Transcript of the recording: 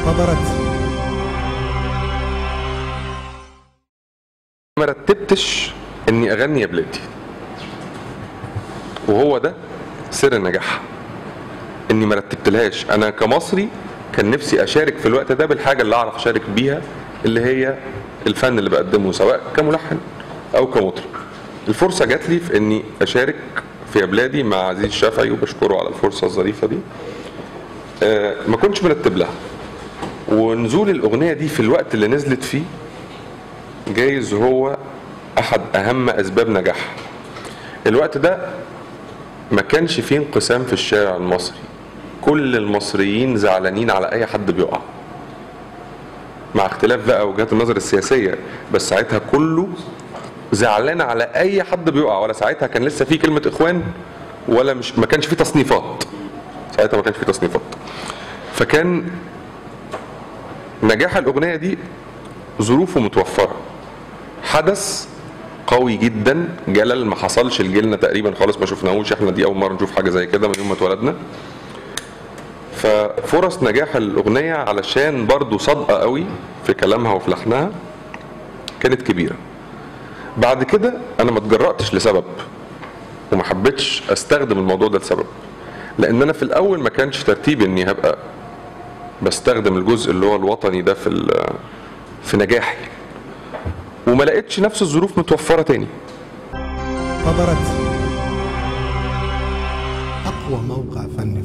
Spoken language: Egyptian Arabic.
انتظرت ما رتبتش اني اغني يا بلادي وهو ده سر نجاحها اني ما رتبتلهاش انا كمصري كان نفسي اشارك في الوقت ده بالحاجه اللي اعرف اشارك بيها اللي هي الفن اللي بقدمه سواء كملحن او كمطرب الفرصه جات لي في اني اشارك في يا بلادي مع عزيز الشافعي وبشكره على الفرصه الظريفه دي آه، ما كنتش مرتب لها ونزول الاغنيه دي في الوقت اللي نزلت فيه جايز هو احد اهم اسباب نجاحها الوقت ده ما كانش فيه انقسام في الشارع المصري كل المصريين زعلانين على اي حد بيقع مع اختلاف بقى وجهات النظر السياسيه بس ساعتها كله زعلان على اي حد بيقع ولا ساعتها كان لسه في كلمه اخوان ولا مش ما كانش في تصنيفات ساعتها ما كانش في تصنيفات فكان نجاح الاغنيه دي ظروفه متوفره حدث قوي جدا جلل ما حصلش لجيلنا تقريبا خالص ما شفناهوش احنا دي اول مره نشوف حاجه زي كده من يوم ما اتولدنا ففرص نجاح الاغنيه علشان برضو صادقه قوي في كلامها وفي لحنها كانت كبيره بعد كده انا ما اتجرأتش لسبب وما حبيتش استخدم الموضوع ده لسبب لان انا في الاول ما كانش ترتيبي اني هبقى بستخدم الجزء اللي هو الوطني ده في ال- في نجاحي وما لقيتش نفس الظروف متوفره تاني انتظرت أقوى موقع فني